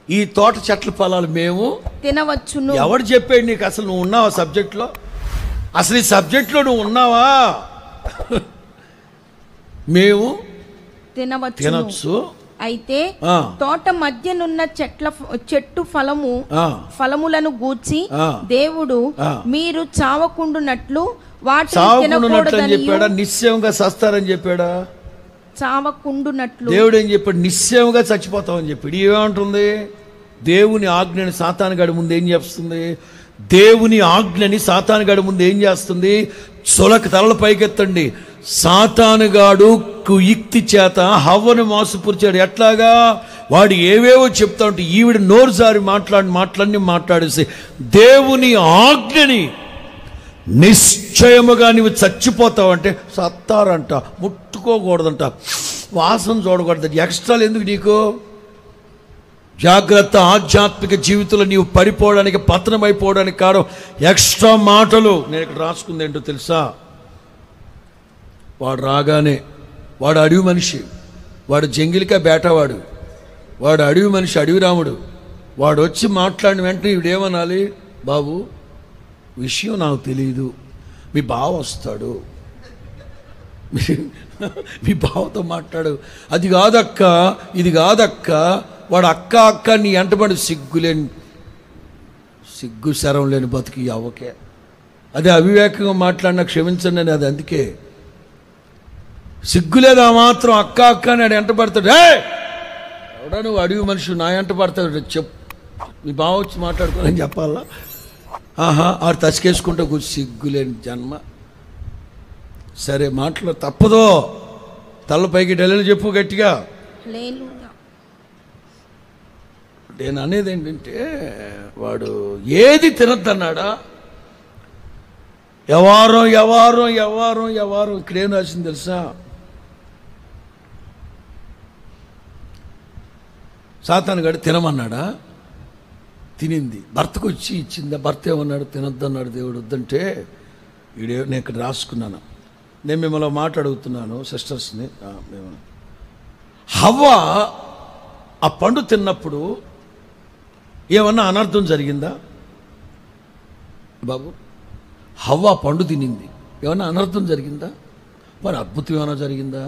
ఈ తోట చెట్ల ఫలాలు మేము తినవచ్చును ఎవడు చెప్పాడు నీకు అసలు నువ్వు ఉన్నావా సబ్జెక్ట్లో అసలు ఈ సబ్జెక్ట్లో నువ్వు ఉన్నావా మేము తినవచ్చును తినొచ్చు అయితే ఆ. తోట మధ్యనున్న చెట్ల ఫ- చెట్టు ఫలము ఆ, ఫలములను గూర్చి ఆ. దేవుడు ఆ. మీరు చావకుండునట్లు వాటిని సావకుండానట్లు అని తినకూడదని చెప్పాడా నిశ్చయంగా సస్తారని చెప్పాడా చావకుండునట్లు దేవుడు ఏం చెప్పాడు నిశ్చయంగా చచ్చిపోతామని చెప్పాడు ఏమంటుంది దేవుని ఆజ్ఞని సాతాను గడి ముందు ఏం చేస్తుంది దేవుని ఆజ్ఞని సాతాను గడి ముందు ఏం చేస్తుంది సొలక తలల పైకెత్తండి సాతానుగాడు యుక్తి చేత హవ్వను మోసపురిచాడు ఎట్లాగా వాడు ఏవేవో చెప్తా ఉంటే ఈవిడ నోరు జారి మాట్లాడి మాట్లాడి మాట్లాడేసి దేవుని ఆజ్ఞని నిశ్చయముగా నీవు చచ్చిపోతావంటే సత్తారంట ముట్టుకోకూడదంట వాసన చూడకూడదు ఎక్స్ట్రాలు ఎందుకు నీకు జాగ్రత్త ఆధ్యాత్మిక జీవితంలో నీవు పడిపోవడానికి పతనమైపోవడానికి కారణం ఎక్స్ట్రా మాటలు నేను ఇక్కడ రాసుకుంది ఏంటో తెలుసా వాడు రాగానే వాడు అడవి మనిషి వాడు జంగిలికా బేటవాడు వాడు అడవి మనిషి అడవి రాముడు వాడు వచ్చి మాట్లాడిన వెంటనే ఇవిడేమనాలి బాబు విషయం నాకు తెలియదు మీ బావ వస్తాడు మీ- మీ బావతో మాట్లాడు అది కాదక్క ఇది కాదక్క వాడు అక్క అక్క నీ ఎంటబడి సిగ్గులేని సిగ్గు శరం లేని బతికి ఈ అవ్వకే అదే అవివేకంగా మాట్లాడినా క్షమించండి అని అది అందుకే సిగ్గులేదా మాత్రం అక్క అక్క అని ఆడు ఎంట పడతాడు ఏ ఎవడా నువ్వు అడవి మనిషి నా ఎంట పడతాడు చెప్పు మీ బావ వచ్చి మాట్లాడుకోవాలని చెప్పాలా ఆహా ఆడు తసికేసుకుంటూ కూర్చు సిగ్గులేని జన్మ సరే మాటలు తప్పదో తల పైకి డెల్లలు చెప్పు గట్టిగా హల్లెలూయా. నేను అనేది ఏంటంటే వాడు ఏది తినద్దన్నాడా ఎవారం ఎవారం ఎవారం ఎవారం ఇక్కడేం రాసింది తెలుసా సాతాను గడి తినమన్నాడా తినింది భర్తకు వచ్చి ఇచ్చిందా భర్త ఏమన్నాడు తినొద్దన్నాడు దేవుడు వద్దంటే ఈడే నేను ఇక్కడ రాసుకున్నాను నేను మిమ్మల్ని మాట అడుగుతున్నాను సిస్టర్స్ని ఆ, మేము హవ్వ ఆ పండు తిన్నప్పుడు ఏమన్నా అనర్థం జరిగిందా బాబు హవ్వ ఆ పండు తినింది ఏమన్నా అనర్థం జరిగిందా మరి అద్భుతం ఏమైనా జరిగిందా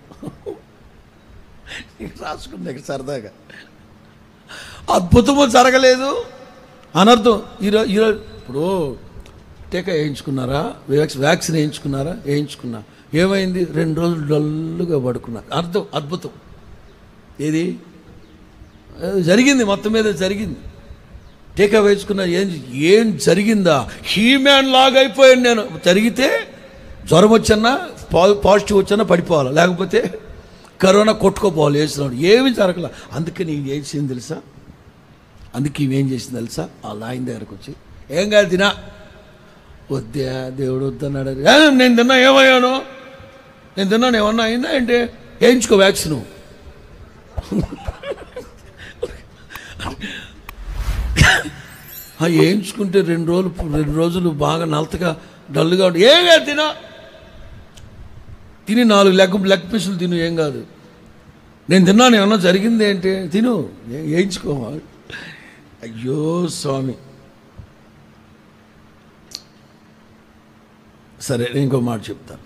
రాసుకుంది ఇక్కడ సరదాగా అద్భుతము జరగలేదు అనర్థం ఈరోజు ఈరోజు ఇప్పుడు టీకా వేయించుకున్నారా వ్యాక్స్ వ్యాక్సిన్ వేయించుకున్నారా వేయించుకున్నా ఏమైంది రెండు రోజులు డల్లుగా పడుకున్నారు అర్థం అద్భుతం ఏది అది జరిగింది మొత్తం మీద జరిగింది టీకా వేసుకున్నా ఏం ఏం జరిగిందా హ్యూమన్ లాగా అయిపోయాను నేను జరిగితే జ్వరం వచ్చన్నా పా- పాజిటివ్ వచ్చన్నా పడిపోవాలి లేకపోతే కరోనా కొట్టుకోపోవాలి వేసినాడు ఏమి జరగల అందుకని ఏం చేసింది తెలుసా అందుకే ఇవేం చేసింది తెలుసా ఆ లాయన దగ్గరకు వచ్చి ఏం కాదు తినా వద్దా దేవుడు వద్దన్నాడు "ఏ, నేను తిన్నా ఏమయ్యాను నేను తిన్నాను ఏమన్నా అయిందా ఏంటి వేయించుకో వ్యాక్సిన్ ఆ వేయించుకుంటే రెండు రోజులు రెండు రోజులు బాగా నలతగా డల్గా ఉండి ఏం కాదు తినా తిని నాలుగు లెగ్ లెగ్ పీసులు తిను ఏం కాదు నేను తిన్నాను ఏమన్నా జరిగింది ఏంటి తిను ఏ- వేయించుకోవాలి అయ్యో స్వామి సరే నేను ఇంకో మాట చెప్తాను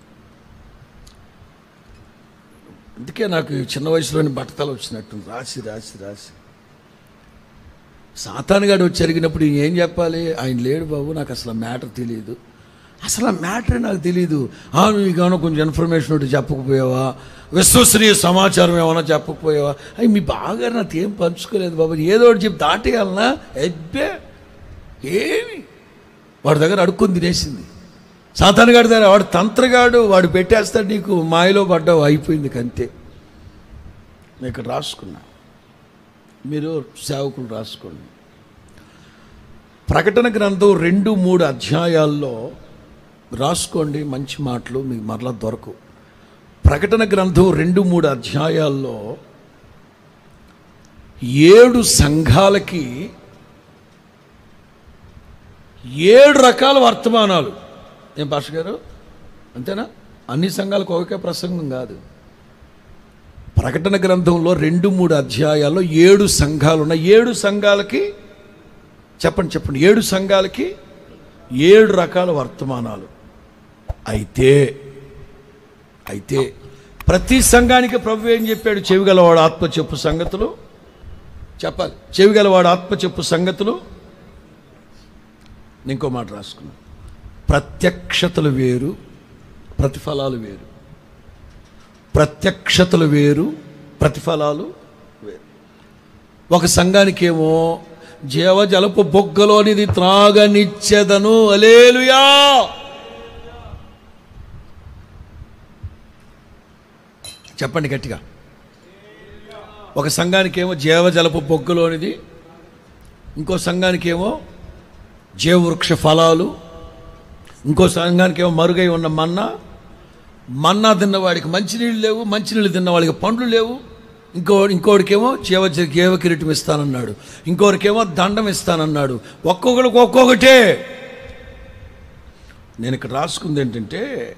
అందుకే నాకు ఈ చిన్న వయసులోని బట్టతలు వచ్చినట్టు రాసి రాసి రాసి సాతానుగాడు వచ్చి జరిగినప్పుడు ఈయన ఏం చెప్పాలి ఆయన లేడు బాబు నాకు అసలు మ్యాటర్ తెలియదు అసలు ఆ మ్యాటర్ నాకు తెలియదు ఆ, నీకు ఏమైనా కొంచెం ఇన్ఫర్మేషన్ ఒకటి చెప్పకపోయావా విశ్వసనీయ సమాచారం ఏమైనా చెప్పకపోయావా అవి మీ బాగా నాతో ఏం పంచుకోలేదు బాబు ఏదో ఒకటి చెప్పి దాటేయాలనా ఎబ్బే ఏమి వాడి దగ్గర అడుక్కొని తినేసింది సాతానుగాడి దగ్గర వాడు తంత్రగాడు వాడు పెట్టేస్తాడు నీకు మాయలో పడ్డావు అయిపోయింది కంతే నేను ఇక్కడ రాసుకున్నా మీరు సేవకులు రాసుకోండి ప్రకటన గ్రంథం రెండు మూడు అధ్యాయాల్లో రాసుకోండి మంచి మాటలు మీకు మరలా దొరకవు ప్రకటన గ్రంథం రెండు మూడు అధ్యాయాల్లో ఏడు సంఘాలకి ఏడు రకాల వర్తమానాలు ఏం పాష గారు అంతేనా అన్ని సంఘాలకు ఒకే ప్రసంగం కాదు ప్రకటన గ్రంథంలో రెండు మూడు అధ్యాయాల్లో ఏడు సంఘాలు ఉన్నాయి ఏడు సంఘాలకి చెప్పండి చెప్పండి ఏడు సంఘాలకి ఏడు రకాల వర్తమానాలు అయితే అయితే ప్రతి సంఘానికి ప్రభు ఏం చెప్పాడు చెవిగలవాడు ఆత్మ చెప్పు సంగతులు చెప్పాలి చెవిగలవాడు ఆత్మ చెప్పు సంగతులు నేను ఇంకో మాట రాసుకున్నాను ప్రత్యక్షతలు వేరు ప్రతిఫలాలు వేరు ప్రత్యక్షతలు వేరు ప్రతిఫలాలు వేరు ఒక సంఘానికేమో జీవజలపు బొగ్గలోనిది త్రాగనిచ్చెదను అలేలుయా చెప్పండి గట్టిగా ఒక సంఘానికేమో జీవజలపు బొగ్గలోనిది ఇంకో సంఘానికేమో జీవవృక్ష ఫలాలు ఇంకో సంఘానికేమో మరుగై ఉన్న మన్నా మన్నా తిన్నవాడికి మంచినీళ్ళు లేవు మంచినీళ్ళు తిన్నవాడికి పండ్లు లేవు ఇంకో ఇంకోడికేమో జీవ జీవ కిరీటం ఇస్తానన్నాడు ఇంకోరికేమో దండం ఇస్తానన్నాడు ఒక్కొక్కడికి ఒక్కొక్కటే నేను ఇక్కడ రాసుకుంది ఏంటంటే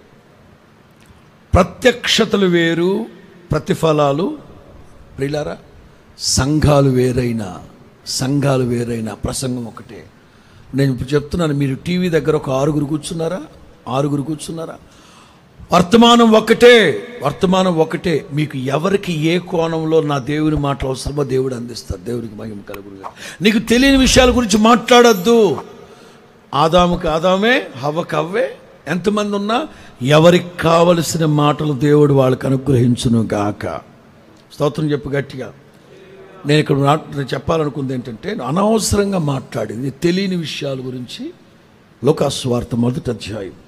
ప్రత్యక్షతలు వేరు ప్రతిఫలాలు ప్రియులారా సంఘాలు వేరైనా సంఘాలు వేరైనా ప్రసంగం ఒకటే నేను ఇప్పుడు చెప్తున్నాను మీరు టీవీ దగ్గర ఒక ఆరుగురు కూర్చున్నారా ఆరుగురు కూర్చున్నారా వర్తమానం ఒకటే వర్తమానం ఒకటే మీకు ఎవరికి ఏ కోణంలో నా దేవుని మాటలు అవసరమో దేవుడు అందిస్తారు దేవుడికి మహిమ కలుగురుగా నీకు తెలియని విషయాల గురించి మాట్లాడొద్దు ఆదాముకి ఆదామే హవ్వకు హవ్వే ఎంతమంది ఉన్నా ఎవరికి కావలసిన మాటలు దేవుడు వాళ్ళకి అనుగ్రహించును గాక స్తోత్రం చెప్పు గట్టిగా నేను ఇక్కడ నా- నేను చెప్పాలనుకుంది ఏంటంటే అనవసరంగా మాట్లాడింది తెలియని విషయాల గురించి లోకాస్వార్త మొదటి అధ్యాయం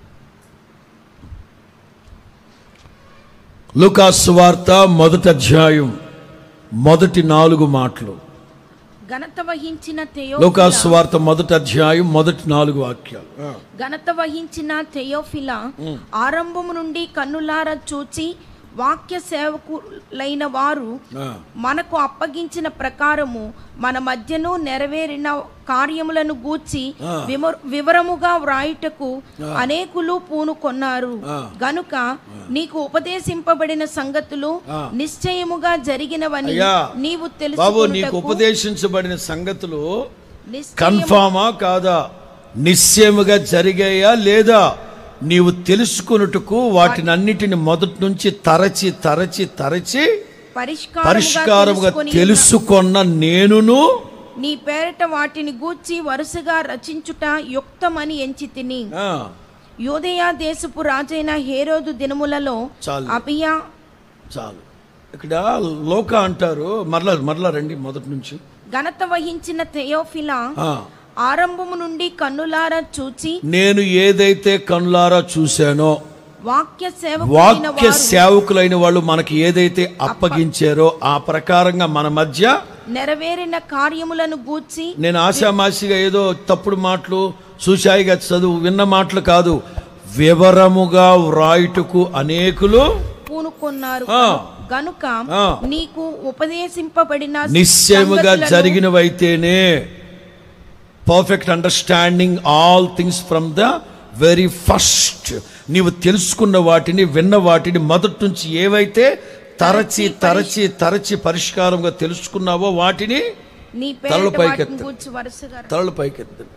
లోకాస్వార్త మొదటి అధ్యాయం మొదటి నాలుగు మాటలు ఘనత వహించిన తెయో లోకాస్వార్త మొదటి అధ్యాయం మొదటి నాలుగు వాక్యాలు ఘనత వహించిన తెయోఫిల ఆరంభము నుండి కన్నులార చూచి వాక్య సేవకులైన వారు ఆ. మనకు అప్పగించిన ప్రకారము మన మధ్యను నెరవేరిన కార్యములను గూర్చి ఆ. విమర్- వివరముగా వ్రాయుటకు అనేకులు పూనుకొన్నారు ఆ. గనుక నీకు ఉపదేశింపబడిన సంగతులు ఆ. నిశ్చయముగా జరిగినవని అయ్యా, నీవు బాబు నీకు తెలుసుకొనుటకు ఉపదేశించబడిన సంగతులు నిశ్చయము- కన్ఫామా కాదా నిశ్చయముగా జరిగాయా లేదా నీవు తెలుసుకొనుటకు వాటిని అన్నిటిని మొదటి నుంచి తరచి తరచి తరచి పరిష్కారముగా పరిష్కారముగా తెలుసుకొని తెలుసుకొన్న నేనును నీ పేరట వాటిని గూర్చి వరుసగా రచించుట యుక్తమని ఎంచి తిని ఆ, యోదయ దేశపు రాజైన హేరోదు దినములలో చాలు. అపియా చాలు ఇక్కడ లోక అంటారు మరలా మరలా రండి మొదటి నుంచి ఘనత వహించిన తెయోఫిల ఆ, ఆరంభము నుండి కన్నులారా చూచి నేను ఏదైతే కనులారా చూశానో వాక్య సేవకులైన వాక్య వారు సేవకులైన వాళ్ళు మనకి ఏదైతే అప్పగించారో ఆ ప్రకారంగా మన మధ్య నెరవేరిన కార్యములను గూర్చి నేను ఆశామాసిగా ఏదో తప్పుడు మాటలు చూశాయిగా చదువు విన్న మాటలు కాదు వివరముగా వ్రాయుటకు అనేకులు పూనుకొన్నారు ఆ. గనుక ఆ. నీకు ఉపదేశింపబడిన నిశ్చయముగా సంగతులను జరిగినవైతేనే perfect understanding all things from the very first నీవు తెలుసుకున్న వాటిని విన్న వాటిని మొదటి నుంచి ఏవైతే తరచి తరచి తరచి పరిష్కారంగా తెలుసుకున్నావో వాటిని నీ తలలు పేరట పైకెత్తు. వాటిని గూర్చి వరుసగా తలలు పైకెత్తండి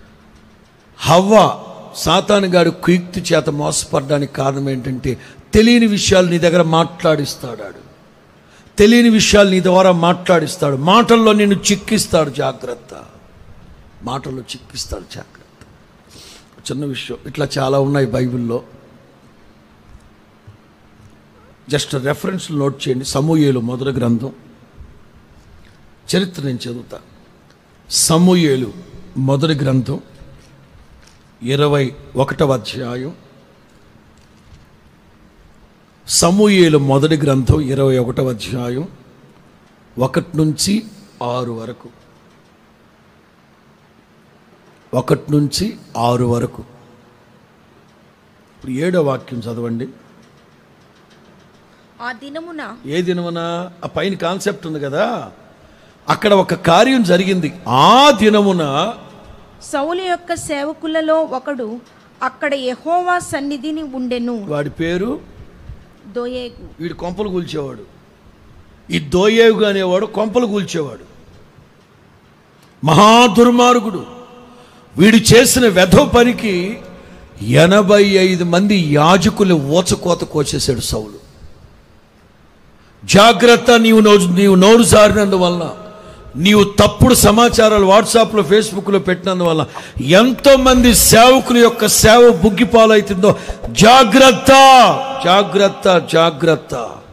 హవ్వ సాతాను గాడు కుయుక్తి చేత మోసపడడానికి కారణం ఏంటంటే తెలియని విషయాలు నీ దగ్గర మాట్లాడిస్తాడు ఆడు. తెలియని విషయాలు నీ ద్వారా మాట్లాడిస్తాడు మాటల్లో నిన్ను చిక్కిస్తాడు జాగ్రత్త మాటల్లో చిక్కిస్తాడు జాగ్రత్త చిన్న విషయం ఇట్లా చాలా ఉన్నాయి బైబిల్లో జస్ట్ రెఫరెన్స్ నోట్ చేయండి సమూయేలు మొదటి గ్రంథం చరిత్ర నేను చదువుతా సమూయేలు మొదటి గ్రంథం ఇరవై ఒకటవ అధ్యాయం సమూయేలు మొదటి గ్రంథం ఇరవై ఒకటవ అధ్యాయం ఒకటి నుంచి ఆరు వరకు ఒకటి నుంచి ఆరు వరకు ఇప్పుడు ఏడో వాక్యం చదవండి ఆ దినమున ఏ దినమున ఆ పైన కాన్సెప్ట్ ఉంది కదా అక్కడ ఒక కార్యం జరిగింది ఆ దినమున సౌలు యొక్క సేవకులలో ఒకడు అక్కడ యెహోవా సన్నిధిని ఉండెను వాడి పేరు దోయేగు వీడి కొంపలు కూల్చేవాడు ఈ దోయేగు అనేవాడు కొంపలు కూల్చేవాడు మహాదుర్మార్గుడు వీడు చేసిన వెధవ పనికి ఎనభై ఐదు మంది యాజకులు ఓచకోత కోసేశాడు సౌలు జాగ్రత్త నీవు నోరు నీవు నోరు జారినందువల్ల నీవు తప్పుడు సమాచారాలు వాట్సాప్లో ఫేస్బుక్లో పెట్టినందువల్ల ఎంతో మంది సేవకుల యొక్క సేవ బుగ్గిపాలవుతుందో జాగ్రత్త జాగ్రత్త జాగ్రత్త